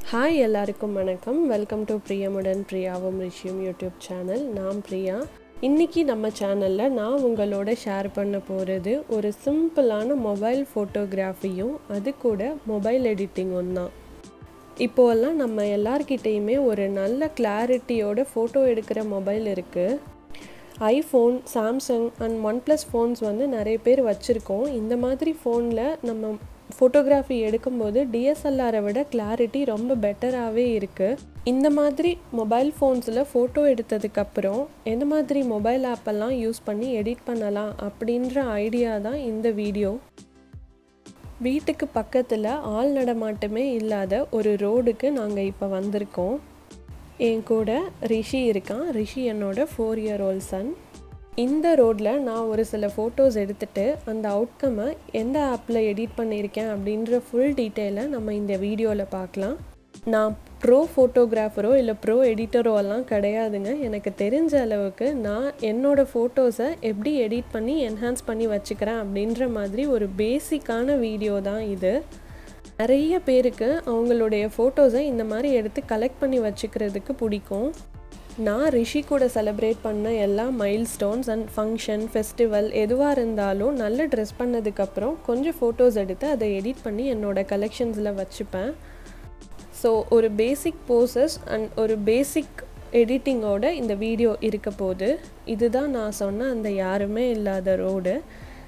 hi எல்லாருக்கும் வணக்கம் welcome to பிரியமுடன் பிரியாவும் ரிஷியும் யூடியூப் சேனல் நான் பிரியா இன்னைக்கு நம்ம சேனலில் நான் உங்களோட ஷேர் பண்ண போகிறது ஒரு சிம்பிளான மொபைல் ஃபோட்டோகிராஃபியும் அது கூட மொபைல் எடிட்டிங்கும் தான் இப்போல்லாம் நம்ம எல்லார்கிட்டேயுமே ஒரு நல்ல கிளாரிட்டியோட ஃபோட்டோ எடுக்கிற மொபைல் இருக்குது iPhone Samsung and OnePlus phones வந்து நிறைய பேர் வச்சுருக்கோம் இந்த மாதிரி ஃபோனில் நம்ம ஃபோட்டோகிராஃபி எடுக்கும்போது டிஎஸ்எல்ஆரை விட கிளாரிட்டி ரொம்ப பெட்டராகவே இருக்குது இந்த மாதிரி மொபைல் ஃபோன்ஸில் ஃபோட்டோ எடுத்ததுக்கப்புறம் எந்த மாதிரி மொபைல் ஆப்பெல்லாம் யூஸ் பண்ணி எடிட் பண்ணலாம் அப்படின்ற ஐடியா தான் இந்த வீடியோ வீட்டுக்கு பக்கத்தில் ஆள் நடமாட்டமே இல்லாத ஒரு ரோடுக்கு நாங்கள் இப்போ வந்திருக்கோம் என் கூட ரிஷி இருக்கான் ரிஷி என்னோட ஃபோர் இயர் ஓல்ட் சன் இந்த ரோட்டில் நான் ஒரு சில ஃபோட்டோஸ் எடுத்துகிட்டு அந்த அவுட்கம்மை எந்த ஆப்பில் எடிட் பண்ணியிருக்கேன் அப்படின்ற ஃபுல் டீட்டெயிலை நம்ம இந்த வீடியோவில் பார்க்கலாம் நான் ப்ரோ ஃபோட்டோகிராஃபரோ இல்லை ப்ரோ எடிட்டரோ எல்லாம் கிடையாதுங்க எனக்கு தெரிஞ்ச அளவுக்கு நான் என்னோடய ஃபோட்டோஸை எப்படி எடிட் பண்ணி என்ஹான்ஸ் பண்ணி வச்சுக்கிறேன் அப்படின்ற மாதிரி ஒரு பேசிக்கான வீடியோ தான் இது நிறைய பேருக்கு அவங்களுடைய ஃபோட்டோஸை இந்த மாதிரி எடுத்து கலெக்ட் பண்ணி வச்சுக்கிறதுக்கு பிடிக்கும் நான் ரிஷி கூட செலிப்ரேட் பண்ண எல்லா milestones and function festival எதுவாக இருந்தாலும் நல்ல ட்ரெஸ் பண்ணதுக்கப்புறம் கொஞ்சம் ஃபோட்டோஸ் எடுத்து அதை எடிட் பண்ணி என்னோடய கலெக்ஷன்ஸில் வச்சுப்பேன் ஸோ ஒரு பேசிக் போசஸ் அண்ட் ஒரு பேசிக் எடிட்டிங்கோட இந்த வீடியோ இருக்க போது இதுதான் நான் சொன்ன அந்த யாருமே இல்லாத ரோடு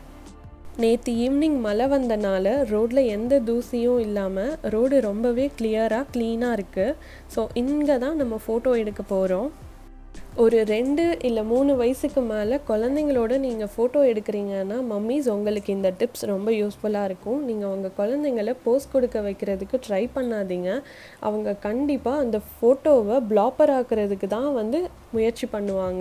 நேற்று ஈவினிங் மழை வந்தனால ரோட்டில் எந்த தூசியும் இல்லாமல் ரோடு ரொம்பவே கிளியராக க்ளீனாக இருக்குது ஸோ இங்கே தான் நம்ம ஃபோட்டோ எடுக்க போகிறோம் ஒரு ரெண்டு இல்லை மூணு வயசுக்கு மேலே குழந்தைங்களோட நீங்கள் ஃபோட்டோ எடுக்கிறீங்கன்னா மம்மிஸ் உங்களுக்கு இந்த டிப்ஸ் ரொம்ப யூஸ்ஃபுல்லாக இருக்கும் நீங்கள் உங்கள் குழந்தைங்கள போஸ்ட் கொடுக்க வைக்கிறதுக்கு ட்ரை பண்ணாதீங்க அவங்க கண்டிப்பாக அந்த ஃபோட்டோவை ப்ளாப்பர் ஆக்கிறதுக்கு தான் வந்து முயற்சி பண்ணுவாங்க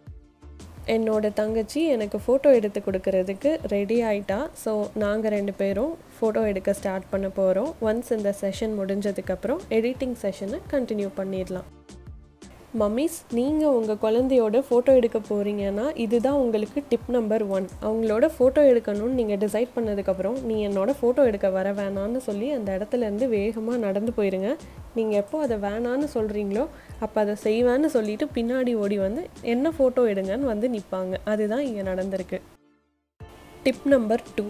என்னோட தங்கச்சி எனக்கு ஃபோட்டோ எடுத்து கொடுக்கறதுக்கு ரெடி ஆயிட்டா ஸோ நாங்கள் ரெண்டு பேரும் ஃபோட்டோ எடுக்க ஸ்டார்ட் பண்ண போகிறோம் ஒன்ஸ் இந்த செஷன் முடிஞ்சதுக்கப்புறம் எடிட்டிங் செஷனை கண்டினியூ பண்ணிடலாம் மம்மிஸ் நீங்கள் உங்கள் குழந்தையோட ஃபோட்டோ எடுக்க போகிறீங்கன்னா இதுதான் உங்களுக்கு டிப் நம்பர் ஒன் அவங்களோட ஃபோட்டோ எடுக்கணும்னு நீங்கள் டிசைட் பண்ணதுக்கப்புறம் நீ என்னோட ஃபோட்டோ எடுக்க வர வேணான்னு சொல்லி அந்த இடத்துலேருந்து வேகமாக நடந்து போயிருங்க நீங்கள் எப்போ அதை வேணான்னு சொல்கிறீங்களோ அப்போ அதை செய்வேன்னு சொல்லிட்டு பின்னாடி ஓடி வந்து என்ன ஃபோட்டோ எடுங்கன்னு வந்து நிற்பாங்க அதுதான் இங்கே நடந்திருக்கு டிப் நம்பர் டூ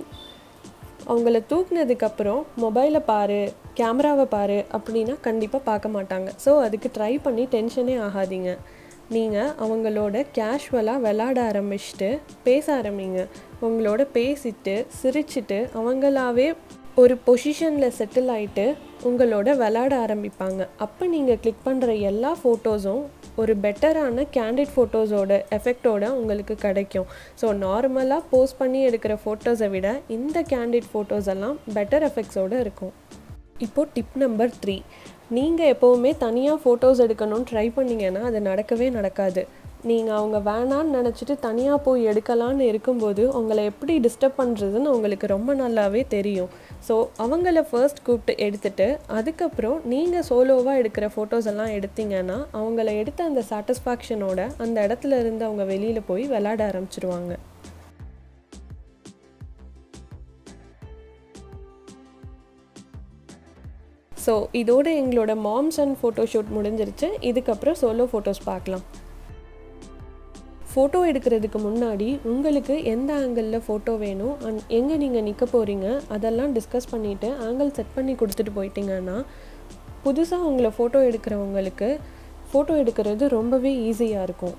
அவங்கள தூக்குனதுக்கப்புறம் மொபைலை பாரு கேமராவை பாரு அப்படின்னா கண்டிப்பாக பார்க்க மாட்டாங்க ஸோ அதுக்கு ட்ரை பண்ணி டென்ஷனே ஆகாதீங்க நீங்கள் அவங்களோட கேஷுவலாக விளாட ஆரம்பிச்சுட்டு பேச ஆரம்பிங்க உங்களோட பேசிட்டு சிரிச்சிட்டு அவங்களாவே ஒரு பொசிஷனில் செட்டில் ஆகிட்டு உங்களோட விளாட ஆரம்பிப்பாங்க அப்போ நீங்கள் கிளிக் பண்ணுற எல்லா ஃபோட்டோஸும் ஒரு பெட்டரான கேண்டிட் ஃபோட்டோஸோட எஃபெக்டோட உங்களுக்கு கிடைக்கும் ஸோ நார்மலாக போஸ்ட் பண்ணி எடுக்கிற ஃபோட்டோஸை விட இந்த கேண்டிட் ஃபோட்டோஸ் எல்லாம் பெட்டர் எஃபெக்ட்ஸோடு இருக்கும் இப்போது டிப் நம்பர் த்ரீ நீங்கள் எப்போவுமே தனியாக ஃபோட்டோஸ் எடுக்கணும்னு ட்ரை பண்ணிங்கன்னா அது நடக்கவே நடக்காது நீங்கள் அவங்க வேணான்னு நினச்சிட்டு தனியாக போய் எடுக்கலான்னு இருக்கும்போது உங்களை எப்படி டிஸ்டர்ப் பண்ணுறதுன்னு உங்களுக்கு ரொம்ப நல்லாவே தெரியும் ஸோ அவங்கள ஃபர்ஸ்ட் கூப்பிட்டு எடுத்துட்டு அதுக்கப்புறம் நீங்கள் சோலோவாக எடுக்கிற ஃபோட்டோஸ் எல்லாம் எடுத்தீங்கன்னா அவங்கள எடுத்த அந்த சாட்டிஸ்ஃபேக்ஷனோட அந்த இடத்துல இருந்து அவங்க வெளியில் போய் விளாட ஆரம்பிச்சிருவாங்க ஸோ இதோட எங்களோட மாம்ஸ் அண்ட் ஃபோட்டோ ஷூட் முடிஞ்சிருச்சு இதுக்கப்புறம் சோலோ ஃபோட்டோஸ் பார்க்கலாம் ஃபோட்டோ எடுக்கிறதுக்கு முன்னாடி உங்களுக்கு எந்த ஆங்கிளில் ஃபோட்டோ வேணும் அண்ட் எங்கே நீங்கள் நிற்க போகிறீங்க அதெல்லாம் டிஸ்கஸ் பண்ணிவிட்டு ஆங்கிள் செட் பண்ணி கொடுத்துட்டு போயிட்டீங்கன்னா புதுசாக உங்களை ஃபோட்டோ எடுக்கிறவங்களுக்கு ஃபோட்டோ எடுக்கிறது ரொம்பவே ஈஸியாக இருக்கும்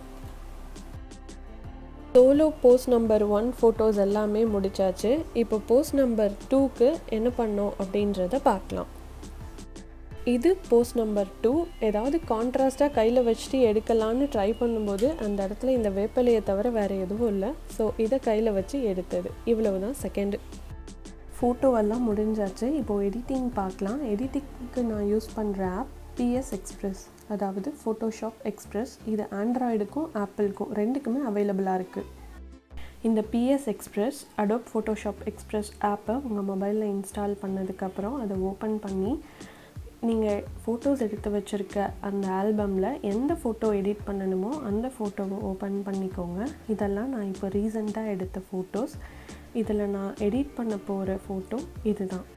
solo post number one photos எல்லாமே முடிச்சாச்சு இப்போ போஸ்ட் நம்பர் டூக்கு என்ன பண்ணோம் அப்படின்றத பார்க்கலாம் இது போஸ்ட் நம்பர் டூ ஏதாவது கான்ட்ராஸ்ட்டாக கையில் வச்சுட்டு எடுக்கலான்னு ட்ரை பண்ணும்போது அந்த இடத்துல இந்த வேப்பிலையை தவிர வேறு எதுவும் இல்லை ஸோ இதை கையில் வச்சு எடுத்தது இவ்வளவு தான் செகண்டு ஃபோட்டோவெல்லாம் முடிஞ்சாச்சு இப்போது எடிட்டிங் பார்க்கலாம் எடிட்டிங்க்கு நான் யூஸ் பண்ணுற ஆப் பிஎஸ் எக்ஸ்ப்ரெஸ் அதாவது ஃபோட்டோஷாப் எக்ஸ்ப்ரெஸ் இது ஆண்ட்ராய்டுக்கும் ஆப்பிளுக்கும் ரெண்டுக்குமே அவைலபிளாக இருக்குது இந்த PS Express Adobe Photoshop Express ஆப்பை உங்கள் மொபைலில் இன்ஸ்டால் பண்ணதுக்கப்புறம் அதை ஓப்பன் பண்ணி நீங்கள் ஃபோட்டோஸ் எடுத்து வச்சுருக்க அந்த ஆல்பமில் எந்த ஃபோட்டோ எடிட் பண்ணணுமோ அந்த ஃபோட்டோவை ஓப்பன் பண்ணிக்கோங்க இதெல்லாம் நான் இப்போ ரீசெண்டாக எடுத்த ஃபோட்டோஸ் இதில் நான் எடிட் பண்ண போகிற ஃபோட்டோ இதுதான்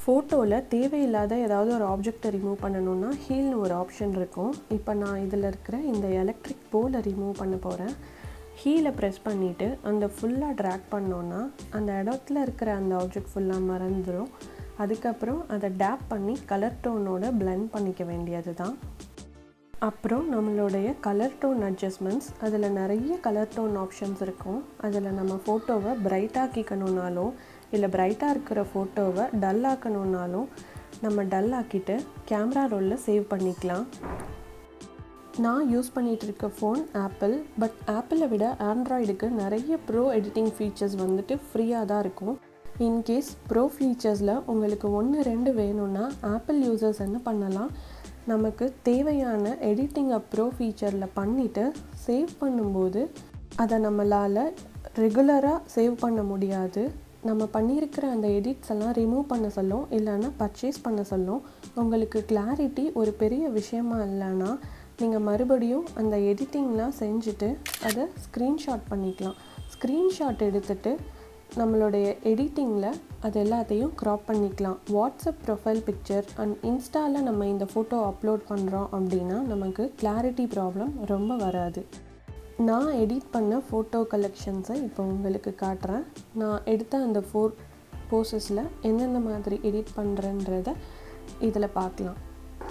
ஃபோட்டோவில் தேவையில்லாத ஏதாவது ஒரு ஆப்ஜெக்டை ரிமூவ் பண்ணணுன்னா ஹீல்னு ஒரு ஆப்ஷன் இருக்கும் இப்போ நான் இதில் இருக்கிற இந்த எலக்ட்ரிக் போலை ரிமூவ் பண்ண போகிறேன் ஹீலை ப்ரெஸ் பண்ணிவிட்டு அந்த ஃபுல்லாக ட்ராக் பண்ணோன்னா அந்த இடத்துல இருக்கிற அந்த ஆப்ஜெக்ட் ஃபுல்லாக மறந்துடும் அதுக்கப்புறம் அதை டேப் பண்ணி கலர் டோனோட பிளெண்ட் பண்ணிக்க வேண்டியது தான் அப்புறம் நம்மளுடைய கலர் டோன் அட்ஜஸ்ட்மெண்ட்ஸ் அதில் நிறைய கலர் டோன் ஆப்ஷன்ஸ் இருக்கும் அதில் நம்ம ஃபோட்டோவை பிரைட்டாக்கிக்கணுன்னாலும் இல்லை பிரைட்டாக இருக்கிற ஃபோட்டோவை டல் ஆக்கணுன்னாலும் நம்ம டல் ஆக்கிட்டு கேமரா ரோலில் சேவ் பண்ணிக்கலாம் நான் யூஸ் பண்ணிகிட்டு இருக்க ஃபோன் ஆப்பிள் பட் ஆப்பிளை விட ஆண்ட்ராய்டுக்கு நிறைய ப்ரோ எடிட்டிங் ஃபீச்சர்ஸ் வந்துட்டு ஃப்ரீயாக தான் இருக்கும் இன்கேஸ் ப்ரோ ஃபீச்சர்ஸில் உங்களுக்கு ஒன்று ரெண்டு வேணும்னா ஆப்பிள் யூசர்ஸ் என்ன பண்ணலாம் நமக்கு தேவையான எடிட்டிங்கை ப்ரோ ஃபீச்சரில் பண்ணிவிட்டு சேவ் பண்ணும்போது அதை நம்மளால் ரெகுலராக சேவ் பண்ண முடியாது நம்ம பண்ணியிருக்கிற அந்த எடிட்ஸ் எல்லாம் ரிமூவ் பண்ண சொல்லும் இல்லைன்னா பர்ச்சேஸ் பண்ண சொல்லும் உங்களுக்கு கிளாரிட்டி ஒரு பெரிய விஷயமா இல்லைன்னா நீங்கள் மறுபடியும் அந்த எடிட்டிங்லாம் செஞ்சுட்டு அதை ஸ்க்ரீன்ஷாட் பண்ணிக்கலாம் ஸ்க்ரீன்ஷாட் எடுத்துகிட்டு நம்மளுடைய எடிட்டிங்கில் அது எல்லாத்தையும் க்ராப் பண்ணிக்கலாம் வாட்ஸ்அப் ப்ரொஃபைல் பிக்சர் அண்ட் இன்ஸ்டாவில் நம்ம இந்த ஃபோட்டோ அப்லோட் பண்ணுறோம் அப்படின்னா நமக்கு கிளாரிட்டி ப்ராப்ளம் ரொம்ப வராது நான் எடிட் பண்ண ஃபோட்டோ கலெக்ஷன்ஸை இப்போ உங்களுக்கு காட்டுறேன் நான் எடுத்த அந்த ஃபோர் போசஸில் எந்தெந்த மாதிரி எடிட் பண்ணுறேன்றத இதில் பார்க்கலாம்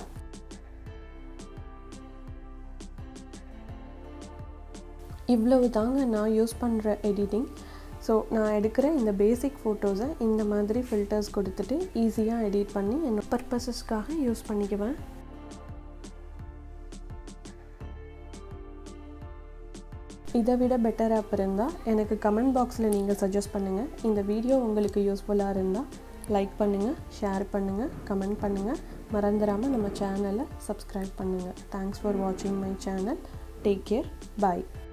இவ்வளவு தாங்க நான் யூஸ் பண்ணுற எடிட்டிங் ஸோ நான் எடுக்கிற இந்த பேசிக் ஃபோட்டோஸை இந்த மாதிரி ஃபில்டர்ஸ் கொடுத்துட்டு ஈஸியாக எடிட் பண்ணி என்னோட பர்பஸஸ்க்காக யூஸ் பண்ணிக்குவேன் இதை விட பெட்டர் ஆப் இருந்தால் எனக்கு கமெண்ட் பாக்ஸில் நீங்கள் சஜஸ்ட் பண்ணுங்கள் இந்த வீடியோ உங்களுக்கு யூஸ்ஃபுல்லாக இருந்தால் லைக் பண்ணுங்கள் ஷேர் பண்ணுங்கள் கமெண்ட் பண்ணுங்கள் மறந்துடாமல் நம்ம சேனலை சப்ஸ்கிரைப் பண்ணுங்கள் தேங்க்ஸ் ஃபார் வாட்சிங் my channel take care bye